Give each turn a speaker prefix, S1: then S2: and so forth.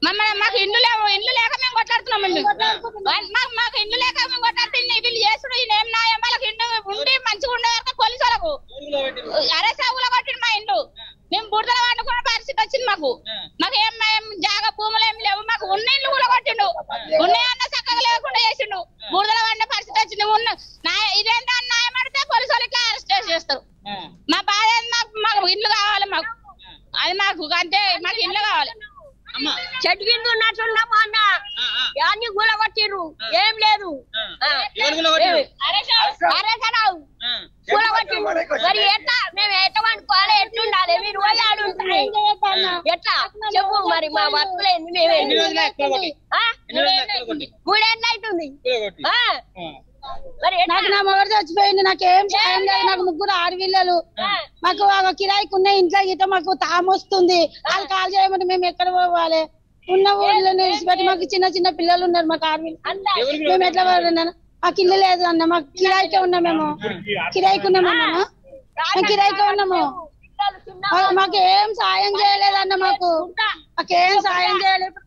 S1: మమ్మల్ని మాకు ఇల్లు లేవు ఇల్లు లేక మేము కొట్లాడుతున్నాం ఇల్లు మాకు మాకు ఇల్లు లేక మేము కొట్లాడుతుంది వీళ్ళు చేసుడు ఈయన ఏం న్యాయం వాళ్ళకి ఇల్లు ఉండి మంచిగా ఉండే వరకు పోలీసు వాళ్ళకు అరే సాగులో కొట్టిండు మా ఇల్లు మేము బురదల వండుకున్న పరిస్థితి వచ్చింది మాకు మాకు ఏం ఏం జాగ భూములు ఏం లేవు మాకు ఉన్న ఇల్లు కూడా కొట్టిండు ఉన్నాయన్న చక్కగా లేకుండా చేసిండు బురదల వండే పరిస్థితి వచ్చింది ఉన్న న్యాయ ఇదేంటో అని న్యాయం అడితే పోలీసు వాళ్ళు ఇట్లా అరెస్ట్ చేస్తారు మా బాధ ఏంది? మాకు మాకు ఇల్లు కావాలి మాకు అది మాకు అంతే మాకు ఇల్లు కావాలి
S2: అమ్మా
S3: చెట్టు కింద ఉన్నట్టున్నా మా అన్న
S2: ఆ, ఆ,
S3: అన్ని గుల కొట్టిర్రు ఏం లేదు
S2: ఆ.
S3: ఆ.
S2: ఎవరు గులగొట్టిర్రు?
S3: అరే సరావు
S2: ఆ.
S3: గుల కొట్టిర్రు మరి ఎట్లా మేము ఎట్లా వండుకోవాలి ఎట్లుండాలి మీరు పోయి ఆడుంటుంది ఎట్లా చెప్పు మరి మా వర్తలేదు
S2: ఎన్ని
S3: మేమేంటి
S2: రోజులు ఎక్కడ కొట్టి
S3: ఆ?
S2: ఎన్ని రోజులు ఎక్కడ కొట్టి
S3: మూడేళ్ళు అవుతుంది
S2: గులగొట్టి
S3: ఆ?
S2: ఆ.
S3: మరి ఎట్లా?
S4: నాకు నా మొగడు చచ్చిపోయింది నాకు ఏం సాయం లేదు నాకు ముగ్గురు ఆడపిల్లలు మాకు ఆ కిరాయికి ఉన్న ఇంట్లో గీత మాకు తామొస్తుంది వాళ్ళు కాల్ చేయమంటే మేము ఎక్కడ పోవాలి ఉన్న ఊళ్ళో విడిచిపెట్టి మాకు చిన్న చిన్న పిల్లలు ఉన్నారు మాకు ఆడపిల్లలు
S3: అంతా
S2: ఎవరు
S4: మేము ఎట్లా పోవాలన్నా మాకు ఇల్లు లేదు అన్న మాకు కిరాయికే ఉన్నాం మేము కిరాయికి ఉన్నాము మేము మేము కిరాయికే ఉన్నాము
S3: పిల్లలు చిన్న
S4: మా- మాకు ఏం సాయం చేయలేదన్న మాకు మాకేం సాయం చేయలేదు